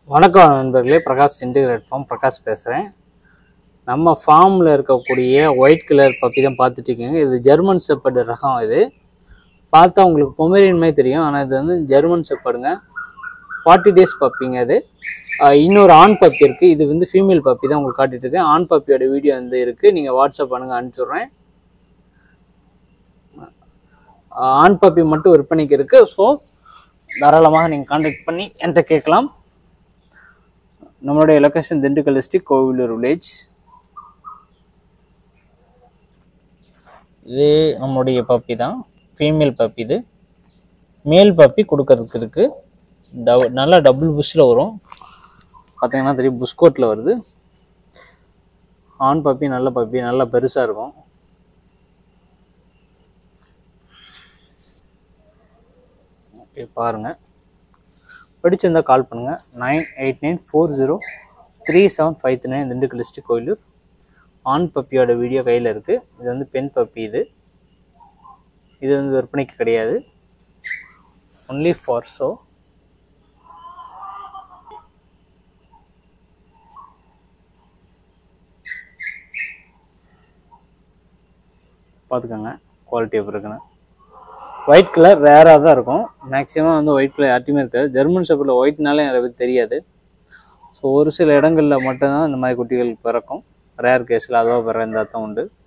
வணக்கம் நண்பர்களே Prakash integrate form Prakash பேசுகிறேன் நம்ம ஃபார்மில் இருக்கக்கூடிய ஒயிட் கலர் பப்பி தான் பார்த்துட்டு இருக்கீங்க இது ஜெர்மன் செப்பர்டு ரகம் இது பார்த்தா உங்களுக்கு பொமேரியன் மாதிரி தெரியும் ஆனால் இது வந்து ஜெர்மன் செப்பர்டுங்க ஃபார்ட்டி டேஸ் பப்பிங்க இது ஆஹ் இன்னொரு ஆண் பப்பி இருக்குது இது வந்து ஃபீமேல் பப்பி தான் உங்களுக்கு காட்டிட்டு இருக்கேன் ஆண் பப்பியோட வீடியோ வந்து இருக்குது நீங்கள் வாட்ஸ்அப் பண்ணுங்கள் அனுப்பிச்சுட்றேன் ஆஹ் ஆண் பப்பி மட்டும் விற்பனைக்கு இருக்குது ஸோ தாராளமாக நீங்கள் காண்டாக்ட் பண்ணி என்கிட்ட கேட்கலாம் நம்மளுடைய location Dindigul district Kovilur village இது நம்மளுடைய பப்பி தான் ஃபீமேல் பப்பி இது மேல் பப்பி கொடுக்கறதுக்கு இருக்கு டப நல்லா டபுள் புஷ்ஷில் வரும் பார்த்தீங்கன்னா தெரியும் புஷ்கோட்டில் வருது ஆண் பப்பி நல்ல பப்பி நல்லா பெருசாக இருக்கும் ஓகே பாருங்கள் பிடிச்சிருந்தா கால் பண்ணுங்கள் nine eight nine four zero three seven five nine Dindigul district Koilur ஆண் பப்பியோட வீடியோ கையில் இருக்குது இது வந்து பெண் பப்பி இது இது வந்து விற்பனைக்கு கிடையாது ஒன்லி ஃபார் ஷோ பார்த்துக்கோங்க குவாலிட்டி எப்படி இருக்குன்னு ஒயிட் கலர் ரேராக தான் இருக்கும் மேக்ஸிமம் வந்து ஒயிட் கலர் யார்ட்டையுமே இருக்காது ஜெர்மன் ஷெப்பரில் ஒயிட்னாலே நிறைய பேர் தெரியாது ஸோ ஒரு சில இடங்களில் மட்டும்தான் இந்த மாதிரி குட்டிகள் பிறக்கும் ரேர் கேஸில் அதுவாக பிறந்தால் தான் உண்டு